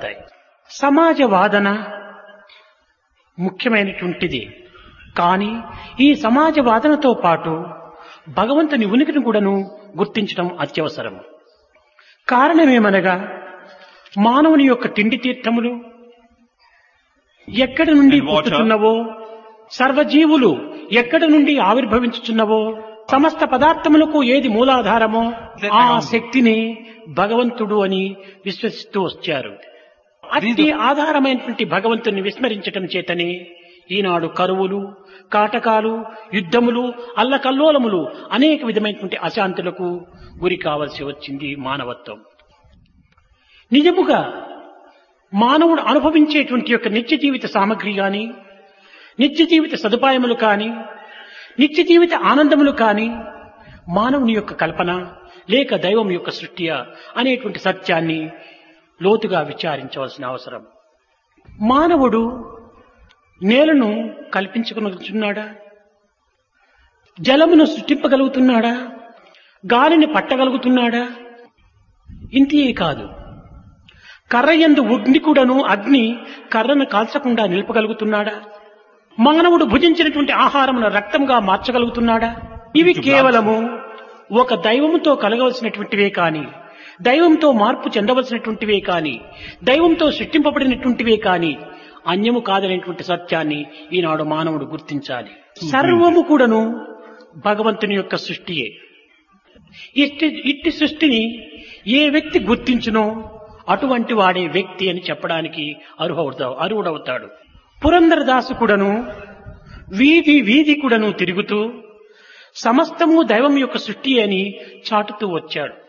ఏర్పడతాయి సమాజ వాదన ముఖ్యమైనటువంటిది కానీ ఈ సమాజ వాదనతో పాటు భగవంతుని ఉనికిని కూడాను గుర్తించడం అత్యవసరం కారణమేమనగా మానవుని యొక్క తిండి తీర్థములు ఎక్కడి నుండి And water. పుట్టుచున్నవో సర్వజీవులు ఎక్కడి నుండి ఆవిర్భవించుచున్నవో సమస్త పదార్థములకు ఏది మూలాధారమో ఆ శక్తిని భగవంతుడు అని విశ్వసిస్తూ వచ్చారు అతి ఆధారమైనటువంటి భగవంతుని విస్మరించటం చేతనే ఈనాడు కరువులు కాటకాలు యుద్ధములు అల్లకల్లోలములు అనేక విధమైనటువంటి అశాంతులకు గురి కావలసి వచ్చింది మానవత్వం నిజముగా మానవుడు అనుభవించేటువంటి యొక్క నిత్య జీవిత సామగ్రి గాని నిత్య జీవిత సదుపాయములు కాని నిత్య జీవిత ఆనందములు కాని మానవుని యొక్క కల్పన లేక దైవం యొక్క సృష్టియా అనేటువంటి సత్యాన్ని లోతుగా విచారించవలసిన అవసరం మానవుడు నేలను కల్పించుకున్నాడా జలమును సృష్టింపగలుగుతున్నాడా గాలిని పట్టగలుగుతున్నాడా ఇంతే కాదు కర్ర ఎందు ఉగ్ని కూడాను అగ్ని కర్రను కాల్చకుండా నిలపగలుగుతున్నాడా మానవుడు భుజించినటువంటి ఆహారమును రక్తంగా మార్చగలుగుతున్నాడా ఇవి కేవలము ఒక దైవముతో కలగవలసినటువంటివే కాని దైవంతో మార్పు చెందవలసినటువంటివే కాని దైవంతో సృష్టింపబడినటువంటివే కాని అన్యము కాదనేటువంటి సత్యాన్ని ఈనాడు మానవుడు గుర్తించాలి సర్వము కూడాను భగవంతుని యొక్క సృష్టియే ఇట్టి ఇట్టి సృష్టిని ఏ వ్యక్తి గుర్తించునో అటువంటి వాడే వ్యక్తి అని చెప్పడానికి అర్హుడవుతాడు అర్హుడవుతాడు పురందరదాసు కూడాను వీధి వీధి కూడాను తిరుగుతూ సమస్తము దైవం యొక్క సృష్టి అని చాటుతూ వచ్చాడు